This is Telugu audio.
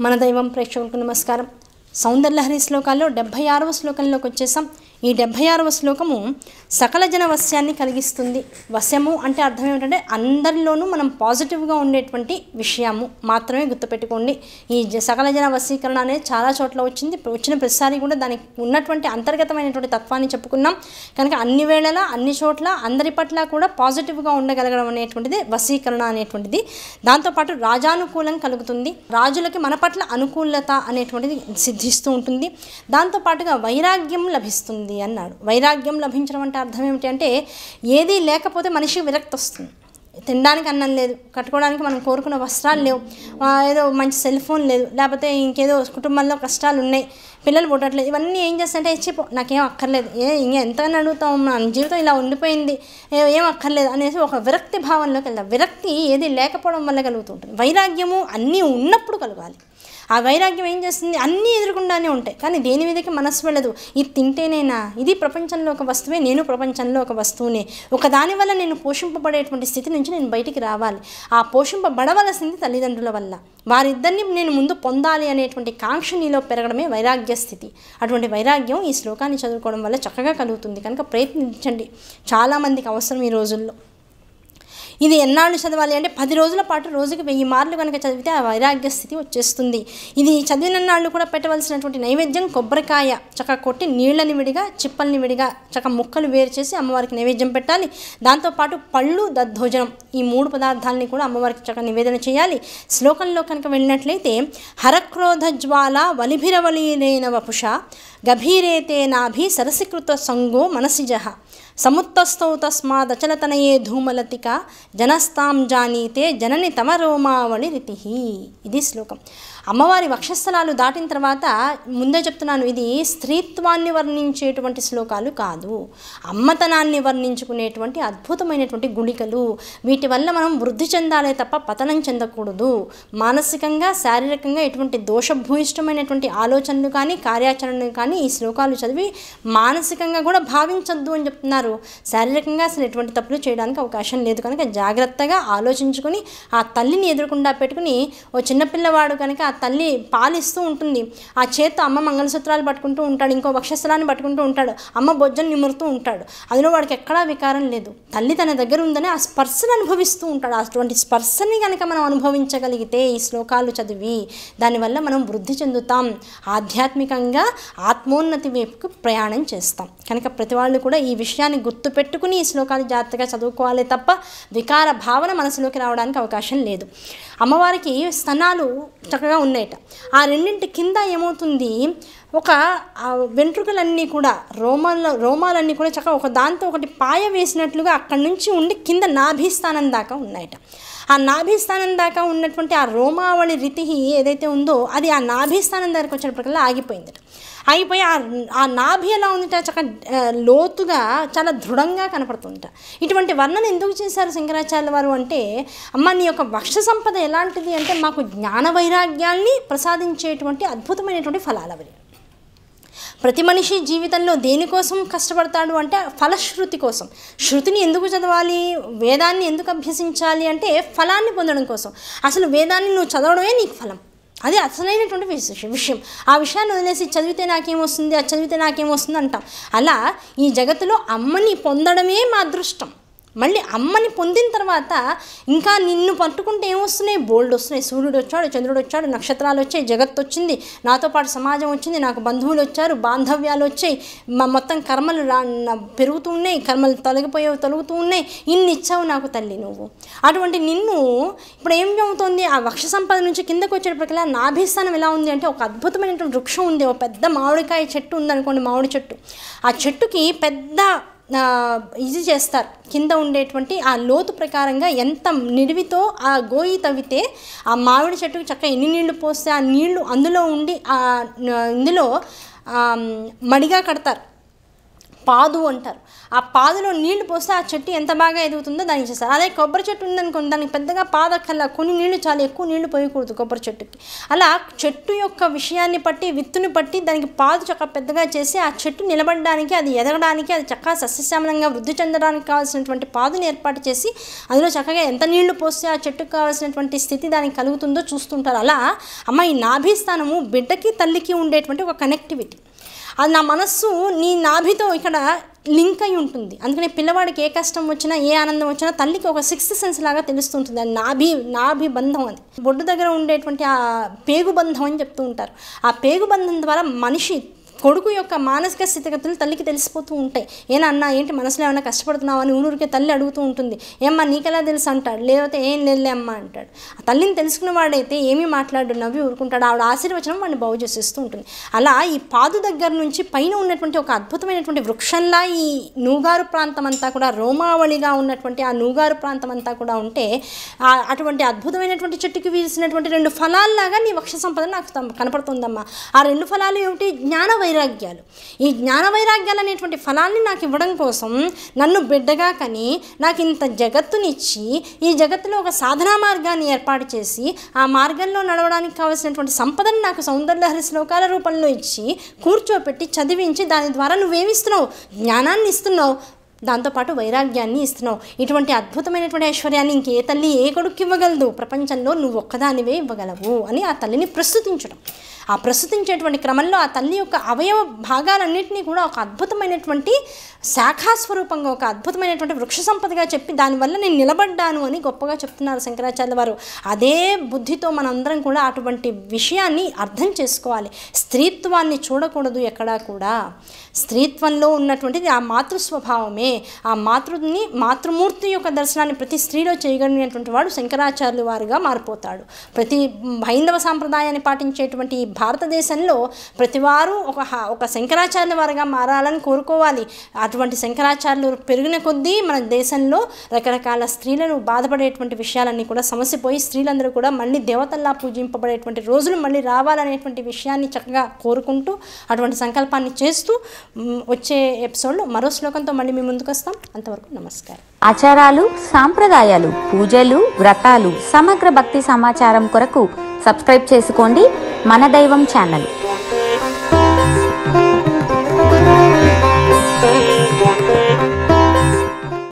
మన దైవం ప్రేక్షకులకు నమస్కారం సౌందర్యలహరి శ్లోకాల్లో డెబ్భై ఆరవ శ్లోకంలోకి వచ్చేసాం ఈ డెబ్భై ఆరవ శ్లోకము సకల జన వశ్యాన్ని కలిగిస్తుంది వశ్యము అంటే అర్థం ఏమిటంటే అందరిలోనూ మనం పాజిటివ్గా ఉండేటువంటి విషయము మాత్రమే గుర్తుపెట్టుకోండి ఈ జ- సకల జన వశీకరణ అనేది చాలా చోట్ల వచ్చింది వచ్చిన ప్రతిసారి కూడా దానికి ఉన్నటువంటి అంతర్గతమైనటువంటి తత్వాన్ని చెప్పుకున్నాం కనుక అన్ని వేళలా అన్ని చోట్ల అందరి పట్ల కూడా పాజిటివ్గా ఉండగలగడం అనేటువంటిది వశీకరణ అనేటువంటిది దాంతోపాటు రాజానుకూలం కలుగుతుంది రాజులకి మన పట్ల అనుకూలత అనేటువంటిది సిద్ధిస్తూ ఉంటుంది దాంతోపాటుగా వైరాగ్యం లభిస్తుంది అన్నాడు వైరాగ్యం లభించడం అంటే అర్థం ఏమిటి అంటే ఏదీ లేకపోతే మనిషికి విరక్తి వస్తుంది తినడానికి అన్నం లేదు కట్టుకోవడానికి మనం కోరుకున్న వస్త్రాలు లేవు ఆ, ఏదో మంచి సెల్ ఫోన్ లేదు లేకపోతే ఇంకేదో కుటుంబంలో కష్టాలు ఉన్నాయి పిల్లలు పుట్టట్లేదు ఇవన్నీ ఏం చేస్తాయంటే చెప్పు నాకేం అక్కర్లేదు ఏ ఇంకా ఎంతగానో అడుగుతాం మన జీవితం ఇలా ఉండిపోయింది ఏ- ఏం అక్కర్లేదు అనేసి ఒక విరక్తి భావంలోకి వెళ్దాం విరక్తి ఏది లేకపోవడం వల్ల కలుగుతుంటుంది వైరాగ్యము అన్నీ ఉన్నప్పుడు కలగాలి ఆ వైరాగ్యం ఏం చేస్తుంది అన్నీ ఎదురుకుండానే ఉంటాయి కానీ దేని మీదకి మనసు వెళ్ళదు ఇది తింటేనేనా ఇది ప్రపంచంలో ఒక వస్తువే నేను ప్రపంచంలో ఒక వస్తువునే ఒక దాని వల్ల నేను పోషింపబడేటువంటి స్థితి నుంచి నేను బయటికి రావాలి ఆ పోషింపబడవలసింది తల్లిదండ్రుల వల్ల వారిద్దరిని నేను ముందు పొందాలి అనేటువంటి కాంక్ష నీలో పెరగడమే వైరాగ్య స్థితి అటువంటి వైరాగ్యం ఈ శ్లోకాన్ని చదువుకోవడం వల్ల చక్కగా కలుగుతుంది కనుక ప్రయత్నించండి చాలామందికి అవసరం ఈ రోజుల్లో ఇది ఎన్నాళ్ళు చదవాలి అంటే పది రోజుల పాటు రోజుకి వెయ్యి మార్లు కనుక చదివితే ఆ వైరాగ్య స్థితి వచ్చేస్తుంది ఇది చదివిన నాళ్ళు కూడా పెట్టవలసినటువంటి నైవేద్యం కొబ్బరికాయ చక్క కొట్టి నీళ్ళని విడిగా చిప్పల్ని విడిగా చక్క ముక్కలు వేరు చేసి అమ్మవారికి నైవేద్యం పెట్టాలి దాంతోపాటు పళ్ళు దద్దోజనం ఈ మూడు పదార్థాలని కూడా అమ్మవారికి చక్క నివేదన చేయాలి శ్లోకంలో కనుక వెళ్ళినట్లయితే హరక్రోధ జ్వాల వలిభిరవలీనైన వపుష గభీరేతే నాభి సరసికృత సంగో మనసిజ సముత్తస్థౌ తస్మాదచలతనయే ధూమలతిక జనస్తాం జానీతే జనని తమ రోమావళి రితి ఇది శ్లోకం అమ్మవారి వక్షస్థలాలు దాటిన తర్వాత ముందే చెప్తున్నాను ఇది స్త్రీత్వాన్ని వర్ణించేటువంటి శ్లోకాలు కాదు అమ్మతనాన్ని వర్ణించుకునేటువంటి అద్భుతమైనటువంటి గుళికలు వీటి వల్ల మనం వృద్ధి చెందాలే తప్ప పతనం చెందకూడదు మానసికంగా శారీరకంగా ఎటువంటి దోషభూయిష్టమైనటువంటి ఆలోచనలు కానీ కార్యాచరణలు కానీ ఈ శ్లోకాలు చదివి మానసికంగా కూడా భావించొద్దు అని చెప్తున్నారు శారీరకంగా అసలు ఎటువంటి తప్పులు చేయడానికి అవకాశం లేదు కనుక జాగ్రత్తగా ఆలోచించుకొని ఆ తల్లిని ఎదురుకుండా పెట్టుకుని ఓ చిన్నపిల్లవాడు కనుక ఆ తల్లి పాలిస్తూ ఉంటుంది ఆ చేత్తో అమ్మ మంగళసూత్రాలు పట్టుకుంటూ ఉంటాడు ఇంకో వక్షస్థలాన్ని పట్టుకుంటూ ఉంటాడు అమ్మ బొజ్జను నిమురుతూ ఉంటాడు అందులో వాడికి ఎక్కడా వికారం లేదు తల్లి తన దగ్గర ఉందని ఆ స్పర్శను అనుభవిస్తూ ఉంటాడు అటువంటి స్పర్శని కనుక మనం అనుభవించగలిగితే ఈ శ్లోకాలు చదివి దానివల్ల మనం వృద్ధి చెందుతాం ఆధ్యాత్మికంగా ఆత్మోన్నతి వైపుకు ప్రయాణం చేస్తాం కనుక ప్రతి వాళ్ళు కూడా ఈ విషయాన్ని గుర్తుపెట్టుకుని ఈ శ్లోకాలు జాగ్రత్తగా చదువుకోవాలి తప్ప వికార భావన మనసులోకి రావడానికి అవకాశం లేదు అమ్మవారికి స్తనాలు చక్కగా ఉన్నాయట ఆ రెండింటి కింద ఏమవుతుంది ఒక ఆ వెంట్రుకలన్నీ కూడా రోమాల రోమాలన్నీ కూడా చక్కగా ఒక దాంతో ఒకటి పాయ వేసినట్లుగా అక్కడి నుంచి ఉండి కింద నాభిస్థానం దాకా ఉన్నాయట ఆ నాభిస్థానం దాకా ఉన్నటువంటి ఆ రోమావళి రితి ఏదైతే ఉందో అది ఆ నాభిస్థానం దగ్గరకు వచ్చినప్పటికల్లా ఆగిపోయిందట ఆగిపోయి ఆ ఆ నాభి ఎలా ఉందిట చక్క ఆ, లోతుగా చాలా దృఢంగా కనపడుతుందట ఇటువంటి వర్ణన ఎందుకు చేశారు శంకరాచార్య వారు అంటే అమ్మ నీ యొక్క వక్ష సంపద ఎలాంటిది అంటే మాకు జ్ఞాన వైరాగ్యాల్ని ప్రసాదించేటువంటి అద్భుతమైనటువంటి ఫలాలు అవి ప్రతి మనిషి జీవితంలో దేనికోసం కష్టపడతాడు అంటే ఫలశ్రుతి కోసం శృతిని ఎందుకు చదవాలి వేదాన్ని ఎందుకు అభ్యసించాలి అంటే ఫలాన్ని పొందడం కోసం అసలు వేదాన్ని నువ్వు చదవడమే నీకు ఫలం అది అసలైనటువంటి విష- విషయం ఆ విషయాన్ని వదిలేసి చదివితే నాకేమొస్తుంది అది చదివితే నాకేమొస్తుంది అంటాం అలా ఈ జగత్తులో అమ్మని పొందడమే మా అదృష్టం మళ్ళీ అమ్మని పొందిన తర్వాత ఇంకా నిన్ను పట్టుకుంటే ఏమొస్తున్నాయి బోల్డ్ వస్తున్నాయి సూర్యుడు వచ్చాడు చంద్రుడు వచ్చాడు నక్షత్రాలు వచ్చాయి జగత్తు వచ్చింది నాతో పాటు సమాజం వచ్చింది నాకు బంధువులు వచ్చారు బాంధవ్యాలు వచ్చాయి మ- మొత్తం కర్మలు రా నా- పెరుగుతూ ఉన్నాయి కర్మలు తొలగిపోయేవి తొలగుతూ ఉన్నాయి ఇన్ని ఇచ్చావు నాకు తల్లి నువ్వు అటువంటి నిన్ను ఇప్పుడు ఏం అవుతుంది ఆ వక్ష సంపద నుంచి కిందకు వచ్చేటప్పటికల్లా నాభిస్థానం ఎలా ఉంది అంటే ఒక అద్భుతమైనటువంటి వృక్షం ఉంది ఒక పెద్ద మామిడికాయ చెట్టు ఉందనుకోండి మామిడి చెట్టు ఆ చెట్టుకి పెద్ద ఆ, ఇది చేస్తారు కింద ఉండేటువంటి ఆ లోతు ప్రకారంగా ఎంత నిడివితో ఆ గోయి తవ్వితే ఆ మామిడి చెట్టుకు చక్కగా ఎన్ని నీళ్లు పోస్తే ఆ నీళ్లు అందులో ఉండి ఆ న- ఇందులో ఆ, మడిగా కడతారు పాదు అంటారు ఆ పాదులో నీళ్లు పోస్తే ఆ చెట్టు ఎంత బాగా ఎదుగుతుందో దానికి చేస్తారు అదే కొబ్బరి చెట్టు ఉందనుకోండి దానికి పెద్దగా పాదక్కల్లా కొన్ని నీళ్లు చాలా ఎక్కువ నీళ్లు పోయకూడదు కొబ్బరి చెట్టుకి అలా చెట్టు యొక్క విషయాన్ని బట్టి విత్తుని బట్టి దానికి పాదు చక్కగా పెద్దగా చేసి ఆ చెట్టు నిలబడడానికి అది ఎదగడానికి అది చక్కగా సస్యశ్యామలంగా వృద్ధి చెందడానికి కావాల్సినటువంటి పాదుని ఏర్పాటు చేసి అందులో చక్కగా ఎంత నీళ్లు పోస్తే ఆ చెట్టుకు కావాల్సినటువంటి స్థితి దానికి కలుగుతుందో చూస్తుంటారు అలా అమ్మ ఈ నాభిస్థానము బిడ్డకి తల్లికి ఉండేటువంటి ఒక కనెక్టివిటీ అది నా మనస్సు నీ నాభితో ఇక్కడ లింక్ అయి ఉంటుంది అందుకనే పిల్లవాడికి ఏ కష్టం వచ్చినా ఏ ఆనందం వచ్చినా తల్లికి ఒక సిక్స్త్ సెన్స్ లాగా తెలుస్తుంటుంది అది నాభి నాభి బంధం అది బొడ్డు దగ్గర ఉండేటువంటి ఆ పేగు బంధం అని చెప్తూ ఉంటారు ఆ పేగు బంధం ద్వారా మనిషి కొడుకు యొక్క మానసిక స్థితిగతులు తల్లికి తెలిసిపోతూ ఉంటాయి ఏనా అన్న ఏంటి మనసులో ఏమైనా కష్టపడుతున్నావు అని ఊరికి తల్లి అడుగుతూ ఉంటుంది ఏమ్మా నీకెలా తెలుసు అంటాడు లేకపోతే ఏం లేదులే అమ్మా అంటాడు ఆ తల్లిని తెలుసుకున్న వాడైతే ఏమీ మాట్లాడు నవ్వి ఊరుకుంటాడు ఆవిడ ఆశీర్వచనం వాడిని బాగు చేసేస్తూ ఉంటుంది అలా ఈ పాదు దగ్గర నుంచి పైన ఉన్నటువంటి ఒక అద్భుతమైనటువంటి వృక్షంలా ఈ నూగారు ప్రాంతం అంతా కూడా రోమావళిగా ఉన్నటువంటి ఆ నూగారు ప్రాంతం అంతా కూడా ఉంటే ఆ అటువంటి అద్భుతమైనటువంటి చెట్టుకి వీల్సినటువంటి రెండు ఫలాల్లాగా నీ వక్ష సంపద నాకు తం- కనపడుతుందమ్మా ఆ రెండు ఫలాలు ఏమిటి జ్ఞాన వైరాగ్యాలు ఈ జ్ఞాన వైరాగ్యాలు అనేటువంటి ఫలాన్ని నాకు ఇవ్వడం కోసం నన్ను బిడ్డగా కని నాకు ఇంత జగత్తునిచ్చి ఈ జగత్తులో ఒక సాధనా మార్గాన్ని ఏర్పాటు చేసి ఆ మార్గంలో నడవడానికి కావాల్సినటువంటి సంపదను నాకు సౌందర్యహరి శ్లోకాల రూపంలో ఇచ్చి కూర్చోపెట్టి చదివించి దాని ద్వారా నువ్వేమిస్తున్నావు జ్ఞానాన్ని ఇస్తున్నావు దాంతోపాటు వైరాగ్యాన్ని ఇస్తున్నావు ఇటువంటి అద్భుతమైనటువంటి ఐశ్వర్యాన్ని ఇంకే తల్లి ఏ కొడుకు ఇవ్వగలదు ప్రపంచంలో నువ్వు ఒక్కదానివే ఇవ్వగలవు అని ఆ తల్లిని ప్రస్తుతించడం ఆ ప్రస్తుతించేటువంటి క్రమంలో ఆ తల్లి యొక్క అవయవ భాగాలన్నింటినీ కూడా ఒక అద్భుతమైనటువంటి శాఖాస్వరూపంగా ఒక అద్భుతమైనటువంటి వృక్ష సంపదగా చెప్పి దానివల్ల నేను నిలబడ్డాను అని గొప్పగా చెప్తున్నారు శంకరాచార్య వారు అదే బుద్ధితో మనందరం కూడా అటువంటి విషయాన్ని అర్థం చేసుకోవాలి స్త్రీత్వాన్ని చూడకూడదు ఎక్కడా కూడా స్త్రీత్వంలో ఉన్నటువంటిది ఆ మాతృ స్వభావమే ఆ మాతృని మాతృమూర్తి యొక్క దర్శనాన్ని ప్రతి స్త్రీలో చేయగలిగినటువంటి వాడు శంకరాచార్యులు వారుగా మారిపోతాడు ప్రతి హైందవ సాంప్రదాయాన్ని పాటించేటువంటి ఈ భారతదేశంలో ప్రతివారు ఒక హ- ఒక శంకరాచార్యుల వారుగా మారాలని కోరుకోవాలి అటువంటి శంకరాచార్యులు పెరిగిన కొద్దీ మన దేశంలో రకరకాల స్త్రీలను బాధపడేటువంటి విషయాలన్నీ కూడా సమస్యపోయి స్త్రీలందరూ కూడా మళ్ళీ దేవతల్లా పూజింపబడేటువంటి రోజులు మళ్ళీ రావాలనేటువంటి విషయాన్ని చక్కగా కోరుకుంటూ అటువంటి సంకల్పాన్ని చేస్తూ మ్, వచ్చే ఎపిసోడ్లో మరో శ్లోకంతో మళ్ళీ మీ ముందుకు వస్తాం అంతవరకు నమస్కారం ఆచారాలు సాంప్రదాయాలు పూజలు వ్రతాలు సమగ్ర భక్తి సమాచారం కొరకు సబ్స్క్రైబ్ చేసుకోండి మన దైవం ఛానల్